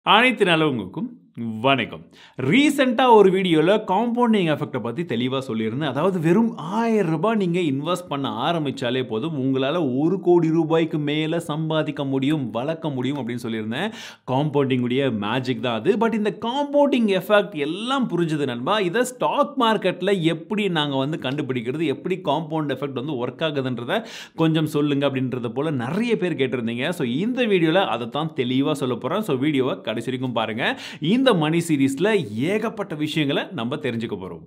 அனைத்து நல்லவங்களுக்கும் வணக்கம் ரீசெண்டாக ஒரு வீடியோவில் காம்பவுண்டிங் எஃபெக்ட்டை பற்றி தெளிவாக சொல்லியிருந்தேன் அதாவது வெறும் ஆயிரம் ரூபாய் நீங்கள் இன்வெஸ்ட் பண்ண ஆரம்பித்தாலே போதும் உங்களால் ஒரு கோடி ரூபாய்க்கு மேலே சம்பாதிக்க முடியும் வளர்க்க முடியும் அப்படின்னு சொல்லியிருந்தேன் காம்பவுண்டிங்குடைய மேஜிக் தான் அது பட் இந்த காம்பவுண்டிங் எஃபெக்ட் எல்லாம் புரிஞ்சுது நண்பா இதை ஸ்டாக் மார்க்கெட்டில் எப்படி நாங்கள் வந்து கண்டுபிடிக்கிறது எப்படி காம்பவுண்ட் எஃபெக்ட் வந்து ஒர்க் ஆகுதுன்றத கொஞ்சம் சொல்லுங்க அப்படின்றத போல் நிறைய பேர் கேட்டிருந்தீங்க ஸோ இந்த வீடியோவில் அதை தான் தெளிவாக சொல்ல போகிறேன் ஸோ வீடியோவை கடைசி வரைக்கும் பாருங்கள் இந்த மணி சீரீஸில் ஏகப்பட்ட விஷயங்களை நம்ம தெரிஞ்சுக்க போகிறோம்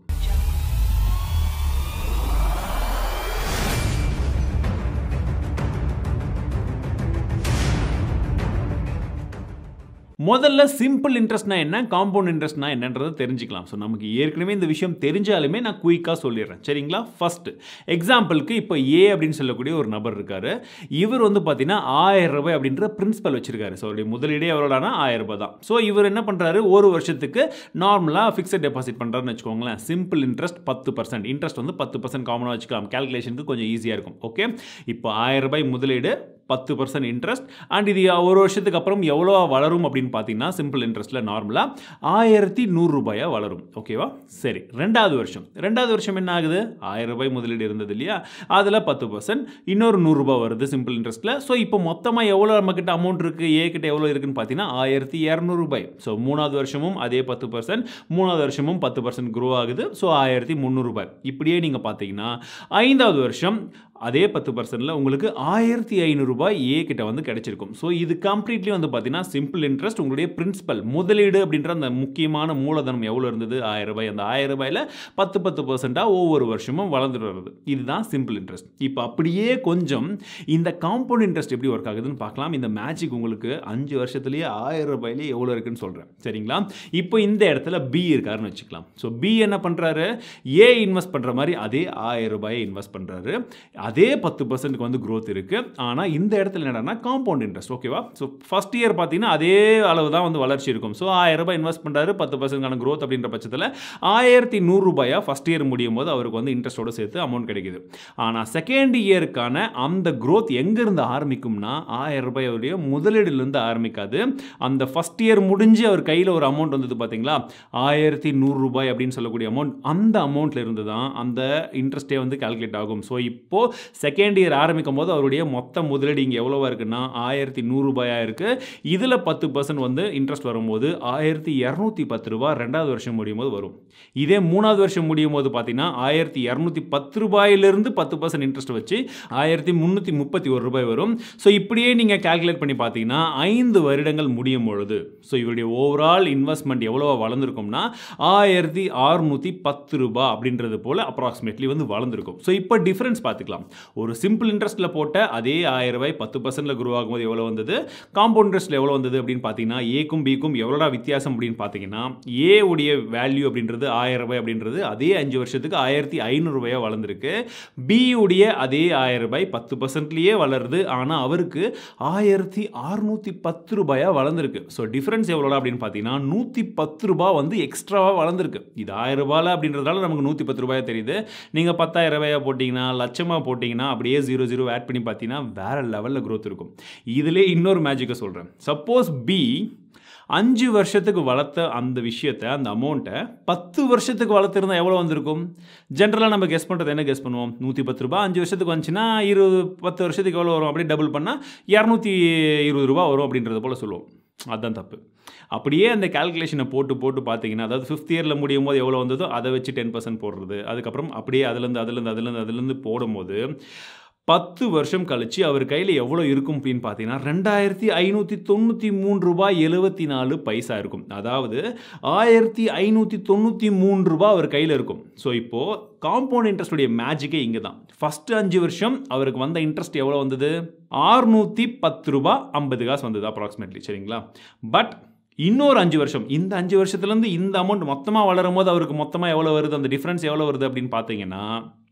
முதல்ல சிம்பிள் இன்ட்ரெஸ்ட்னா என்ன காம்பவுண்ட் இன்ட்ரெஸ்ட்னா என்னன்றதை தெரிஞ்சுக்கலாம் ஸோ நமக்கு ஏற்கனவே இந்த விஷயம் தெரிஞ்சாலுமே நான் குயிக்காக சொல்லிடுறேன் சரிங்களா ஃபர்ஸ்ட் எக்ஸாம்பிளுக்கு இப்போ ஏ அப்படின்னு சொல்லக்கூடிய ஒரு நபர் இருக்கார் இவர் வந்து பார்த்தீங்கன்னா ஆயிரம் ரூபாய் அப்படின்ற பிரின்சிபல் வச்சிருக்காரு ஸோ அவருடைய முதலீடே எவ்வளோனா ஆயிரம் ரூபாய் தான் ஸோ இவர் என்ன பண்ணுறாரு ஒரு வருஷத்துக்கு நார்மலாக ஃபிக்ஸட் டெபாசிட் பண்ணுறாருன்னு வச்சுக்கோங்களேன் சிம்பிள் இன்ட்ரெஸ்ட் பத்து பர்சன்ட் இன்ட்ரெஸ்ட் வந்து பத்து பர்சன்ட் காமனாக வச்சுக்கலாம் கேல்குலேஷனுக்கு கொஞ்சம் ஈஸியாக இருக்கும் ஓகே இப்போ ஆயிரம் ரூபாய் முதலீடு பத்து பர்சன்ட் இன்ட்ரெஸ்ட் அண்ட் இது ஒரு வருஷத்துக்கு அப்புறம் எவ்வளோ வளரும் அப்படின்னு பார்த்தீங்கன்னா சிம்பிள் இன்ட்ரெஸ்ட்டில் நார்மலாக ஆயிரத்தி நூறுரூபாயாக வளரும் ஓகேவா சரி ரெண்டாவது வருஷம் ரெண்டாவது வருஷம் என்ன ஆகுது ஆயிரம் ரூபாய் முதலீடு இருந்தது இல்லையா அதில் பத்து பர்சன்ட் இன்னொரு நூறுரூபா வருது சிம்பிள் இன்ட்ரெஸ்ட்டில் ஸோ இப்போ மொத்தமாக எவ்வளோ நம்மக்கிட்ட அமௌண்ட் இருக்குது ஏ கிட்ட எவ்வளோ இருக்குன்னு பார்த்தீங்கன்னா ஆயிரத்தி இரநூறுபாய் ஸோ மூணாவது வருஷமும் அதே பத்து பர்சன்ட் மூணாவது வருஷமும் பத்து பர்சன்ட் க்ரோ ஆகுது ஸோ ஆயிரத்தி முந்நூறுபாய் இப்படியே நீங்கள் பார்த்தீங்கன்னா ஐந்தாவது வருஷம் அதே பத்து பர்சன்டில் உங்களுக்கு ஆயிரத்தி ஐநூறுரூபாய் ஏ கிட்ட வந்து கிடைச்சிருக்கும் ஸோ இது கம்ப்ளீட்லி வந்து பார்த்தீங்கன்னா சிம்பிள் இன்ட்ரெஸ்ட் உங்களுடைய பிரின்சிபல் முதலீடு அப்படின்ற அந்த முக்கியமான மூலதனம் எவ்வளோ இருந்தது ஆயிரம் ரூபாய் அந்த ஆயிரம் ரூபாயில் பத்து பத்து பர்சென்ட்டாக ஒவ்வொரு வருஷமும் வளர்ந்துட்டு வருது இதுதான் சிம்பிள் இன்ட்ரெஸ்ட் இப்போ அப்படியே கொஞ்சம் இந்த காம்பவுண்ட் இன்ட்ரெஸ்ட் எப்படி ஒர்க் ஆகுதுன்னு பார்க்கலாம் இந்த மேஜிக் உங்களுக்கு அஞ்சு வருஷத்துலேயே ஆயிரம் ரூபாயிலேயே எவ்வளோ இருக்குன்னு சொல்கிறேன் சரிங்களா இப்போ இந்த இடத்துல பி இருக்காருன்னு வச்சுக்கலாம் ஸோ பி என்ன பண்ணுறாரு ஏ இன்வெஸ்ட் பண்ணுற மாதிரி அதே ஆயிரம் ரூபாயை இன்வெஸ்ட் பண்ணுறாரு அதே பத்து பர்சன்ட்டுக்கு வந்து க்ரோத் இருக்குது ஆனால் இந்த இடத்துல என்னடா காம்பவுண்ட் இன்ட்ரெஸ்ட் ஓகேவா ஸோ ஃபஸ்ட் இயர் பார்த்தீங்கன்னா அதே அளவு தான் வந்து வளர்ச்சி இருக்கும் ஸோ ஆயிரம் ரூபாய் இன்வெஸ்ட் பண்ணுறாரு பத்து பர்சன்ட்கான க்ரோத் அப்படின்ற பட்சத்தில் ஆயிரத்தி நூறுரூபாயாக ஃபஸ்ட் இயர் முடியும் போது அவருக்கு வந்து இன்ட்ரெஸ்ட்டோட சேர்த்து அமௌண்ட் கிடைக்குது ஆனால் செகண்ட் இயருக்கான அந்த க்ரோத் எங்கேருந்து ஆரம்பிக்கும்னா ஆயிரம் ரூபாயோடைய முதலீடுலேருந்து ஆரம்பிக்காது அந்த ஃபஸ்ட் இயர் முடிஞ்சு அவர் கையில் ஒரு அமௌண்ட் வந்தது பார்த்தீங்களா ஆயிரத்தி நூறுரூபாய் அப்படின்னு சொல்லக்கூடிய அமௌண்ட் அந்த அமௌண்ட்டில் இருந்து தான் அந்த இன்ட்ரெஸ்ட்டே வந்து கால்குலேட் ஆகும் ஸோ இப்போது செகண்ட் இயர் ஆரம்பிக்கும் போது அவருடைய மொத்த முதலீடு இங்கே எவ்வளோவா இருக்குன்னா ஆயிரத்தி நூறுரூபாயாக இருக்குது இதில் பத்து பர்சன்ட் வந்து இன்ட்ரெஸ்ட் வரும்போது ஆயிரத்தி இரநூத்தி பத்து ரூபா ரெண்டாவது வருஷம் முடியும் போது வரும் இதே மூணாவது வருஷம் முடியும் போது பார்த்தீங்கன்னா ஆயிரத்தி இரநூத்தி பத்து ரூபாயிலிருந்து பத்து பர்சன்ட் இன்ட்ரெஸ்ட் வச்சு ஆயிரத்தி முந்நூற்றி முப்பத்தி ஒரு ரூபாய் வரும் ஸோ இப்படியே நீங்கள் கால்குலேட் பண்ணி பார்த்தீங்கன்னா ஐந்து வருடங்கள் முடியும் பொழுது ஸோ இவருடைய ஓவரால் இன்வெஸ்ட்மெண்ட் எவ்வளோ வளர்ந்துருக்கும்னா ஆயிரத்தி அறுநூற்றி பத்து ரூபாய் அப்படின்றது போல் அப்ராக்சிமேட்லி வந்து வளர்ந்துருக்கும் ஸோ இப்போ டிஃப்ரென்ஸ் பார்த்துக்கலாம் ஒரு சிம்பிள் இன்ட்ரெஸ்ட்டில் போட்ட அதே ஆயிரம் ரூபாய் பத்து பர்சன்டில் குரோ ஆகும்போது எவ்வளோ வந்தது காம்பவுண்ட் இன்ட்ரெஸ்ட்டில் எவ்வளோ வந்தது அப்படின்னு பார்த்தீங்கன்னா ஏக்கும் பிக்கும் எவ்வளோடா வித்தியாசம் அப்படின்னு பார்த்தீங்கன்னா ஏ உடைய வேல்யூ அப்படின்றது ஆயிரம் ரூபாய் அப்படின்றது அதே அஞ்சு வருஷத்துக்கு ஆயிரத்தி ஐநூறுரூபாயாக வளர்ந்துருக்கு பி உடைய அதே ஆயிரம் ரூபாய் பத்து பர்சன்ட்லேயே வளருது ஆனால் அவருக்கு ஆயிரத்தி அறுநூற்றி பத்து ரூபாயாக வளர்ந்துருக்கு ஸோ டிஃப்ரென்ஸ் எவ்வளோடா அப்படின்னு பார்த்தீங்கன்னா நூற்றி பத்து ரூபாய் வந்து எக்ஸ்ட்ராவாக வளர்ந்துருக்கு இது ஆயிரம் ரூபாயில் அப்படின்றதால நமக்கு நூற்றி பத்து ரூபாய் தெரியுது நீங்கள் பத்தாயிரம் ரூபாயாக போட்டிங்கன்னா லட்சமாக போட்டிங்கன்னா அப்படியே ஜீரோ ஜீரோ ஆட் பண்ணி பார்த்தீங்கன்னா வேறு லெவலில் க்ரோத் இருக்கும் இதிலே இன்னொரு மேஜிக்கை சொல்கிறேன் சப்போஸ் பி அஞ்சு வருஷத்துக்கு வளர்த்த அந்த விஷயத்தை அந்த அமௌண்ட்டை பத்து வருஷத்துக்கு வளர்த்துருந்தா எவ்வளோ வந்திருக்கும் ஜென்ரலாக நம்ம கெஸ் பண்ணுறது என்ன கெஸ் பண்ணுவோம் நூற்றி பத்து ரூபா அஞ்சு வருஷத்துக்கு வந்துச்சுன்னா இருபது பத்து வருஷத்துக்கு எவ்வளோ வரும் அப்படியே டபுள் பண்ணால் இரநூத்தி இருபது ரூபா வரும் அப்படின்றத போல் சொல்லுவோம் அதுதான் தப்பு அப்படியே அந்த கால்குலேஷனை போட்டு போட்டு பார்த்தீங்கன்னா அதாவது ஃபிஃப்த் இயரில் முடியும் போது எவ்வளோ வந்ததோ அதை வச்சு டென் பர்சன்ட் போடுறது அதுக்கப்புறம் அப்படியே அதுலேருந்து அதுலேருந்து அதுலேருந்து அதுலேருந்து போடும்போது பத்து வருஷம் கழித்து அவர் கையில் எவ்வளோ இருக்கும் அப்படின்னு பார்த்தீங்கன்னா ரெண்டாயிரத்தி ஐநூற்றி தொண்ணூற்றி மூணு ரூபாய் எழுபத்தி நாலு பைசா இருக்கும் அதாவது ஆயிரத்தி ஐநூற்றி தொண்ணூற்றி மூணு ரூபாய் அவர் கையில் இருக்கும் ஸோ இப்போது காம்பவுண்ட் இன்ட்ரெஸ்டுடைய மேஜிக்கே இங்கே தான் ஃபஸ்ட்டு அஞ்சு வருஷம் அவருக்கு வந்த இன்ட்ரெஸ்ட் எவ்வளோ வந்தது ஆறுநூற்றி பத்து ரூபா ஐம்பது காசு வந்தது அப்ராக்சிமேட்லி சரிங்களா பட் இன்னொரு அஞ்சு வருஷம் இந்த அஞ்சு வருஷத்துலேருந்து இந்த அமௌண்ட் மொத்தமாக வளரும் போது அவருக்கு மொத்தமாக எவ்வளோ வருது அந்த டிஃப்ரென்ஸ் எவ்வளோ வருது அப்படின்னு பார்த்தீங்கன்னா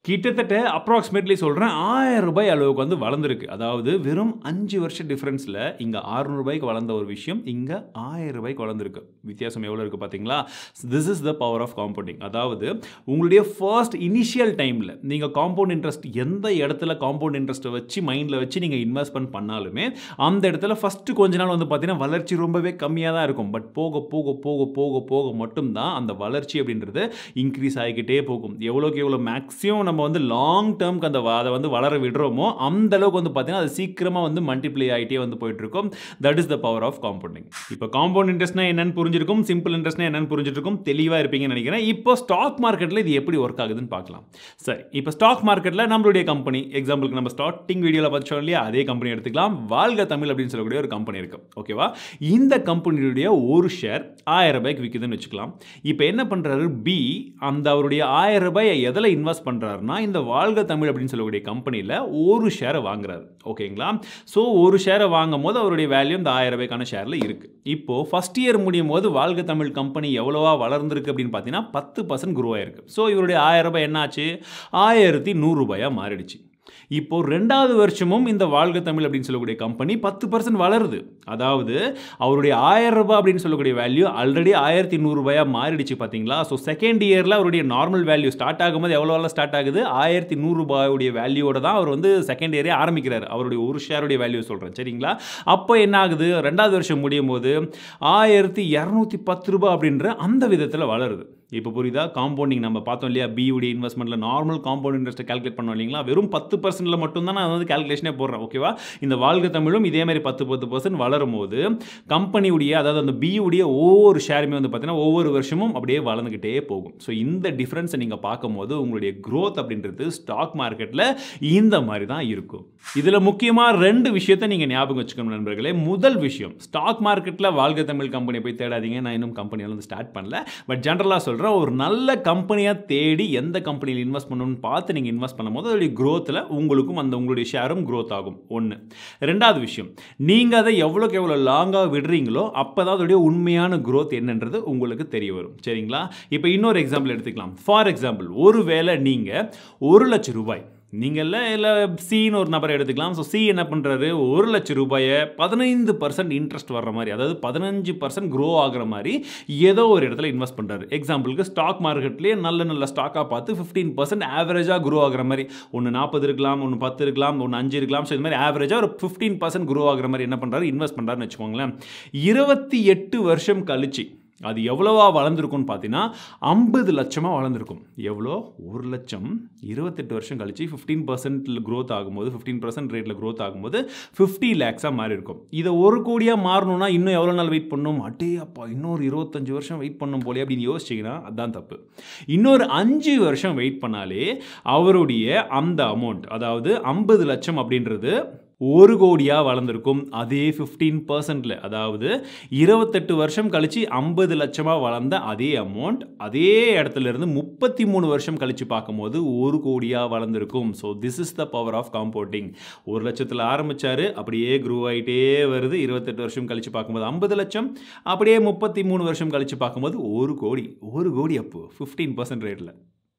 கிட்டத்தட்ட அப்ராக்சிமேட்லி சொல்கிறேன் ஆயிரம் ரூபாய் அளவுக்கு வந்து வளர்ந்துருக்கு அதாவது வெறும் அஞ்சு வருஷம் டிஃப்ரென்ஸில் இங்கே ரூபாய்க்கு வளர்ந்த ஒரு விஷயம் இங்கே ஆயிரம் ரூபாய்க்கு வளர்ந்துருக்கு வித்தியாசம் எவ்வளோ இருக்குது பார்த்தீங்களா this is the power of compounding அதாவது உங்களுடைய ஃபர்ஸ்ட் இனிஷியல் டைமில் நீங்கள் காம்பவுண்ட் இன்ட்ரெஸ்ட் எந்த இடத்துல காம்பவுண்ட் இன்ட்ரெஸ்ட்டை வச்சு மைண்டில் வச்சு நீங்கள் இன்வெஸ்ட்மெண்ட் பண்ணாலுமே அந்த இடத்துல ஃபஸ்ட்டு கொஞ்ச நாள் வந்து பார்த்தீங்கன்னா வளர்ச்சி ரொம்பவே கம்மியாக தான் இருக்கும் பட் போக போக போக போக போக மட்டும்தான் அந்த வளர்ச்சி அப்படின்றது இன்க்ரீஸ் ஆகிக்கிட்டே போகும் எவ்வளோக்கு எவ்வளோ மேக்ஸிமம் நம்ம வந்து லாங் டேர்ம்க்கு அந்த வ- அதை வந்து வளர விடுறோமோ அந்த அளவுக்கு வந்து பார்த்தீங்கன்னா அது சீக்கிரமாக வந்து மல்டிப்ளை ஆகிட்டே வந்து போயிட்டு இருக்கும் that is the power of compounding இப்போ காம்பவுண்ட் இன்ட்ரெஸ்ட்னா என்னன்னு புரிஞ்சிருக்கும் சிம்பிள் இன்ட்ரெஸ்ட்னா என்னன்னு புரிஞ்சிருக்கும் தெளிவாக இருப்பீங்கன்னு நினைக்கிறேன் இப்போ ஸ்டாக் மார்க்கெட்டில் இது எப்படி ஒர்க் ஆகுதுன்னு பார்க்கலாம் சரி இப்போ ஸ்டாக் மார்க்கெட்டில் நம்மளுடைய கம்பெனி எக்ஸாம்பிளுக்கு நம்ம ஸ்டார்டிங் வீடியோவில் பார்த்தோம் இல்லையா அதே கம்பெனி எடுத்துக்கலாம் வாழ்க தமிழ் அப்படின்னு சொல்லக்கூடிய ஒரு கம்பெனி இருக்கு ஓகேவா இந்த கம்பெனியுடைய ஒரு ஷேர் ஆயிரம் ரூபாய்க்கு விற்குதுன்னு வச்சுக்கலாம் இப்போ என்ன பண்ணுறாரு பி அந்த அவருடைய ஆயிரம் ரூபாயை எதில் இன்வெஸ்ட் பண்ணுறாருன்னா இந்த வாழ்க தமிழ் அப்படின்னு சொல்லக்கூடிய கம்பெனியில் ஒரு ஷேரை வாங்குறாரு ஓகேங்களா ஸோ ஒரு ஷேரை வாங்கும் போது அவருடைய வேல்யூ இந்த ஆயிரம் ரூபாய்க்கான ஷேரில் இருக்குது இப்போது ஃபஸ்ட் இயர் முடியும் போது வாழ்க தமிழ் கம்பெனி எவ்வளோவா வளர்ந்துருக்கு அப்படின்னு பார்த்தீங்கன்னா பத்து பர்சன்ட் குரோ ஆயிருக்கு ஸோ இவருடைய ஆயிரம் ரூபாய் என்னாச்சு ஆயிரத்தி நூறுரூபாயாக மாறிடுச்சு இப்போ ரெண்டாவது வருஷமும் இந்த வாழ்க தமிழ் அப்படின்னு சொல்லக்கூடிய கம்பெனி பத்து பர்சன்ட் வளருது அதாவது அவருடைய ஆயிரம் ரூபாய் அப்படின்னு சொல்லக்கூடிய வேல்யூ ஆல்ரெடி ஆயிரத்தி நூறுரூபாயாக மாறிடுச்சு பார்த்தீங்களா ஸோ செகண்ட் இயரில் அவருடைய நார்மல் வேல்யூ ஸ்டார்ட் ஆகும்போது எவ்வளோ ஸ்டார்ட் ஆகுது ஆயிரத்தி நூறுரூபாயுடைய வேல்யூவோட தான் அவர் வந்து செகண்ட் இயரே ஆரம்பிக்கிறார் அவருடைய ஒரு ஷேருடைய வேல்யூ சொல்கிறேன் சரிங்களா அப்போ என்ன ஆகுது ரெண்டாவது வருஷம் முடியும் போது ஆயிரத்தி இரநூத்தி பத்து ரூபாய் அப்படின்ற அந்த விதத்தில் வளருது இப்போ புரியுதா காம்பவுண்டிங் நம்ம பார்த்தோம் இல்லையா பியூடி இன்வெஸ்ட்மெண்ட்டில் நார்மல் காம்பவுண்ட் இன்ட்ரெஸ்ட்டை கால்குலேட் பண்ணோம் இல்லைங்களா வெறும் பத்து பர்சன்ட்டில் மட்டும்தான் நான் வந்து கால்குலேஷனே போடுறேன் ஓகேவா இந்த வாழ்க தமிழும் இதே மாதிரி பத்து பத்து பர்சன்ட் வளரும் போது கம்பெனியுடைய அதாவது அந்த பியுடைய ஒவ்வொரு ஷேருமே வந்து பார்த்தீங்கன்னா ஒவ்வொரு வருஷமும் அப்படியே வளர்ந்துக்கிட்டே போகும் ஸோ இந்த டிஃப்ரென்ஸை நீங்கள் பார்க்கும்போது உங்களுடைய growth அப்படின்றது ஸ்டாக் மார்க்கெட்டில் இந்த மாதிரி தான் இருக்கும் இதில் முக்கியமாக ரெண்டு விஷயத்தை நீங்கள் ஞாபகம் வச்சுக்கணும் நண்பர்களே முதல் விஷயம் ஸ்டாக் மார்க்கெட்டில் வாழ்க தமிழ் கம்பெனி போய் தேடாதீங்க நான் இன்னும் கம்பெனியில் வந்து ஸ்டார்ட் பண்ணல பட் ஜென்ரலாக சொல்கிறேன் ஒரு நல்ல கம்பெனியாக தேடி எந்த கம்பெனியில் இன்வெஸ்ட் பண்ணணும்னு பார்த்து நீங்கள் இன்வெஸ்ட் பண்ணும்போது அதோடைய growthல உங்களுக்கும் அந்த உங்களுடைய ஷேரும் growth ஆகும் ஒன்று ரெண்டாவது விஷயம் நீங்கள் அதை எவ்வளோக்கு எவ்வளோ லாங்காக விடுறீங்களோ அப்போ தான் அதோடைய உண்மையான growth என்னன்றது உங்களுக்கு தெரிய வரும் சரிங்களா இப்போ இன்னொரு எக்ஸாம்பிள் எடுத்துக்கலாம் ஃபார் எக்ஸாம்பிள் ஒருவேளை நீங்கள் ஒரு லட்சம் ரூபாய் நீங்கள்ல இல்லை சின்னு ஒரு நபரை எடுத்துக்கலாம் ஸோ சி என்ன பண்ணுறாரு ஒரு லட்சம் ரூபாயை பதினைந்து பர்சன்ட் இன்ட்ரெஸ்ட் வர்ற மாதிரி அதாவது பதினஞ்சு பர்சன்ட் க்ரோ ஆகுற மாதிரி ஏதோ ஒரு இடத்துல இன்வெஸ்ட் பண்ணுறாரு எக்ஸாம்பிளுக்கு ஸ்டாக் மார்க்கெட்லேயே நல்ல நல்ல ஸ்டாக்காக பார்த்து ஃபிஃப்டீன் பர்சன்ட் ஆவரேஜாக க்ரோ ஆகுற மாதிரி ஒன்று நாற்பது இருக்கலாம் ஒன்று பத்து இருக்கலாம் ஒன்று அஞ்சு இருக்கலாம் ஸோ இது மாதிரி ஆவரேஜாக ஒரு ஃபிஃப்டீன் பர்சன்ட் க்ரோ ஆகுற மாதிரி என்ன பண்ணுறாரு இன்வெஸ்ட் பண்ணுறாருன்னு வச்சுக்கோங்களேன் இருபத்தி எட்டு வருஷம் கழிச்சு அது எவ்வளவா வளர்ந்துருக்கும்னு பார்த்தீங்கன்னா ஐம்பது லட்சமாக வளர்ந்துருக்கும் எவ்வளோ ஒரு லட்சம் இருபத்தெட்டு வருஷம் கழிச்சு ஃபிஃப்டீன் பர்சன்ட்டில் க்ரோத் ஆகும்போது ஃபிஃப்டீன் பர்சன்ட் ரேட்டில் க்ரோத் ஆகும்போது ஃபிஃப்டி லேக்ஸாக மாறி இருக்கும் இதை ஒரு கோடியாக மாறணும்னா இன்னும் எவ்வளோ நாள் வெயிட் பண்ணணும் அட்டே அப்பா இன்னொரு இருபத்தஞ்சு வருஷம் வெயிட் பண்ணும் போலே அப்படின்னு யோசிச்சிங்கன்னா அதுதான் தப்பு இன்னொரு அஞ்சு வருஷம் வெயிட் பண்ணாலே அவருடைய அந்த அமௌண்ட் அதாவது ஐம்பது லட்சம் அப்படின்றது ஒரு கோடியாக வளர்ந்துருக்கும் அதே ஃபிஃப்டீன் பர்சன்டில் அதாவது இருபத்தெட்டு வருஷம் கழித்து ஐம்பது லட்சமாக வளர்ந்த அதே அமௌண்ட் அதே இடத்துல இருந்து முப்பத்தி மூணு வருஷம் கழித்து பார்க்கும்போது ஒரு கோடியாக வளர்ந்துருக்கும் so this is the power of compounding ஒரு லட்சத்தில் ஆரம்பித்தார் அப்படியே க்ரூ ஆகிட்டே வருது இருபத்தெட்டு வருஷம் கழித்து பார்க்கும்போது ஐம்பது லட்சம் அப்படியே முப்பத்தி மூணு வருஷம் கழித்து பார்க்கும்போது ஒரு கோடி ஒரு கோடி அப்போ ஃபிஃப்டீன் பர்சன்ட் ரேட்டில்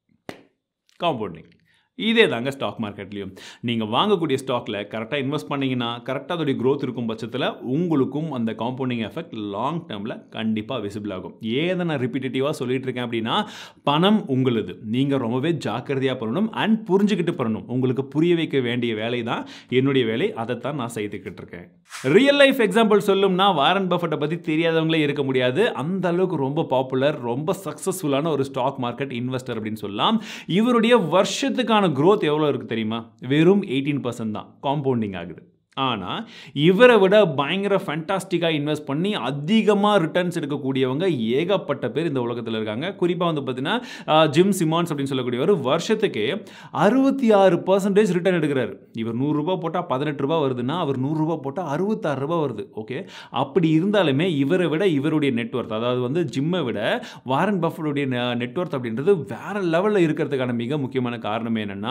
காம்பவுண்டிங் இதே தாங்க ஸ்டாக் மார்க்கெட்லேயும் நீங்கள் வாங்கக்கூடிய ஸ்டாக்கில் கரெக்டாக இன்வெஸ்ட் பண்ணீங்கன்னா கரெக்டாக அதோடைய growth இருக்கும் பட்சத்தில் உங்களுக்கும் அந்த காம்பவுண்டிங் எஃபெக்ட் லாங் டேர்மில் கண்டிப்பாக விசிபிள் ஆகும் ஏதை நான் ரிப்பீட்டேட்டிவாக சொல்லிட்டு இருக்கேன் அப்படின்னா பணம் உங்களுது நீங்கள் ரொம்பவே ஜாக்கிரதையாக பண்ணணும் அண்ட் புரிஞ்சுக்கிட்டு பண்ணணும் உங்களுக்கு புரிய வைக்க வேண்டிய வேலை தான் என்னுடைய வேலை அதைத்தான் நான் செய்துக்கிட்டு இருக்கேன் ரியல் லைஃப் எக்ஸாம்பிள் சொல்லும்னா வாரன் பஃபட்டை பற்றி தெரியாதவங்களே இருக்க முடியாது அந்த அளவுக்கு ரொம்ப பாப்புலர் ரொம்ப சக்ஸஸ்ஃபுல்லான ஒரு ஸ்டாக் மார்க்கெட் இன்வெஸ்டர் அப்படின்னு சொல்லலாம் இவருடைய வருஷத்துக்கான growth எவ்வளோ இருக்குது தெரியுமா வெறும் எயிட்டீன் பர்சன்ட் தான் காம்பவுண்டிங் ஆகுது ஆனால் இவரை விட பயங்கர ஃபேண்டாஸ்டிக்காக இன்வெஸ்ட் பண்ணி அதிகமாக ரிட்டர்ன்ஸ் எடுக்கக்கூடியவங்க ஏகப்பட்ட பேர் இந்த உலகத்தில் இருக்காங்க குறிப்பாக வந்து பார்த்தீங்கன்னா ஜிம் சிமான்ஸ் அப்படின்னு சொல்லக்கூடியவர் வருஷத்துக்கு அறுபத்தி ஆறு பர்சன்டேஜ் ரிட்டர்ன் எடுக்கிறாரு இவர் நூறுரூபா போட்டால் பதினெட்டு ரூபா வருதுன்னா அவர் நூறுரூபா போட்டால் அறுபத்தாறு ரூபா வருது ஓகே அப்படி இருந்தாலுமே இவரை விட இவருடைய நெட்ஒர்க் அதாவது வந்து ஜிம்மை விட வாரன் பஃபருடைய நெட்ஒர்க் அப்படின்றது வேற லெவலில் இருக்கிறதுக்கான மிக முக்கியமான காரணம் என்னென்னா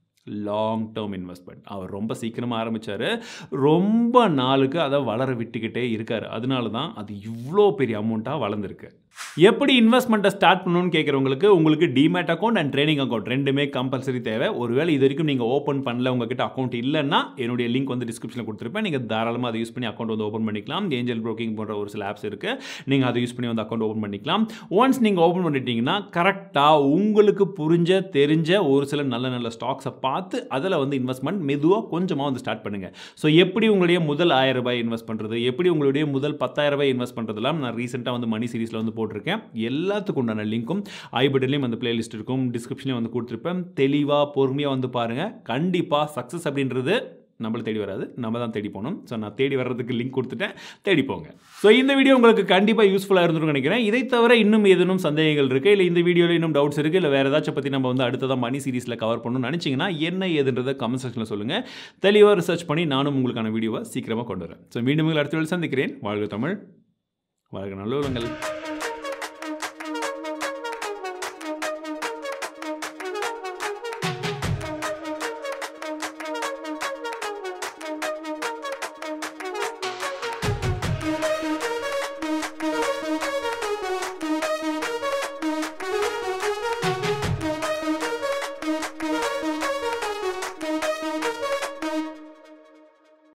லாங் டேர்ம் இன்வெஸ்ட்மெண்ட் அவர் ரொம்ப சீக்கிரமாக ஆரம்பித்தார் ரொம்ப நாளுக்கு அதை வளர விட்டுக்கிட்டே இருக்கார் அதனால தான் அது இவ்வளோ பெரிய அமௌண்ட்டாக வளர்ந்துருக்கு எப்படி இன்வெஸ்ட்மெண்ட்டை ஸ்டார்ட் பண்ணணும்னு கேட்குறவங்களுக்கு உங்களுக்கு demat account and trading account ரெண்டுமே கம்பல்சரி தேவை ஒருவேளை இது வரைக்கும் நீங்கள் ஓப்பன் பண்ணல உங்ககிட்ட அக்கௌண்ட் இல்லைன்னா என்னுடைய லிங்க் வந்து டிஸ்கிரிப்ஷனில் கொடுத்துருப்பேன் நீங்கள் தாராளமாக அதை யூஸ் பண்ணி அக்கௌண்ட் வந்து ஓப்பன் பண்ணிக்கலாம் ஏஞ்சல் ப்ரோக்கிங் போன்ற ஒரு சில ஆப்ஸ் இருக்குது நீங்கள் அதை யூஸ் பண்ணி வந்து அக்கௌண்ட் ஓப்பன் பண்ணிக்கலாம் ஒன்ஸ் நீங்கள் ஓப்பன் பண்ணிட்டீங்கன்னா கரெக்டாக உங்களுக்கு புரிஞ்ச தெரிஞ்ச ஒரு சில நல்ல நல்ல ஸ்டாக்ஸை பார்த்து அதில் வந்து இன்வெஸ்ட்மெண்ட் மெதுவாக கொஞ்சமாக வந்து ஸ்டார்ட் பண்ணுங்கள் ஸோ எப்படி உங்களுடைய முதல் ஆயிரம் ரூபாய் இன்வெஸ்ட் பண்ணுறது எப்படி உங்களுடைய முதல் பத்தாயிரம் ரூபாய் இன்வெஸ்ட் பண்ணுறதுலாம் நான் ரீசெண்டாக வந்து மணி சீரிஸில் வந்து போட்டிருக்கேன் எல்லாத்துக்கும் உண்டான லிங்க்கும் ஐ பட்டன்லேயும் அந்த பிளேலிஸ்ட் இருக்கும் டிஸ்கிரிப்ஷன்லேயும் வந்து கொடுத்துருப்பேன் தெளிவாக பொறுமையாக வந்து பாருங்கள் கண்டிப்பாக சக்ஸஸ் அப்படின்றது நம்மளை தேடி வராது நம்ம தான் தேடி போகணும் ஸோ நான் தேடி வர்றதுக்கு லிங்க் கொடுத்துட்டேன் தேடி போங்க ஸோ இந்த வீடியோ உங்களுக்கு கண்டிப்பாக யூஸ்ஃபுல்லாக இருந்திருக்கும் நினைக்கிறேன் இதை தவிர இன்னும் ஏதேனும் சந்தேகங்கள் இருக்குது இல்லை இந்த வீடியோவில் இன்னும் டவுட்ஸ் இருக்குது இல்லை வேறு ஏதாச்சும் பற்றி நம்ம வந்து அடுத்ததாக மணி சீரிஸில் கவர் பண்ணணும்னு நினச்சிங்கன்னா என்ன ஏதுன்றதை கமெண்ட் செக்ஷனில் சொல்லுங்கள் தெளிவாக ரிசர்ச் பண்ணி நானும் உங்களுக்கான வீடியோவை சீக்கிரமாக கொண்டு வரேன் ஸோ மீண்டும் உங்களை அடுத்த வேலை சந்திக்கிறேன் வாழ்க தமிழ் வாழ்க நல்ல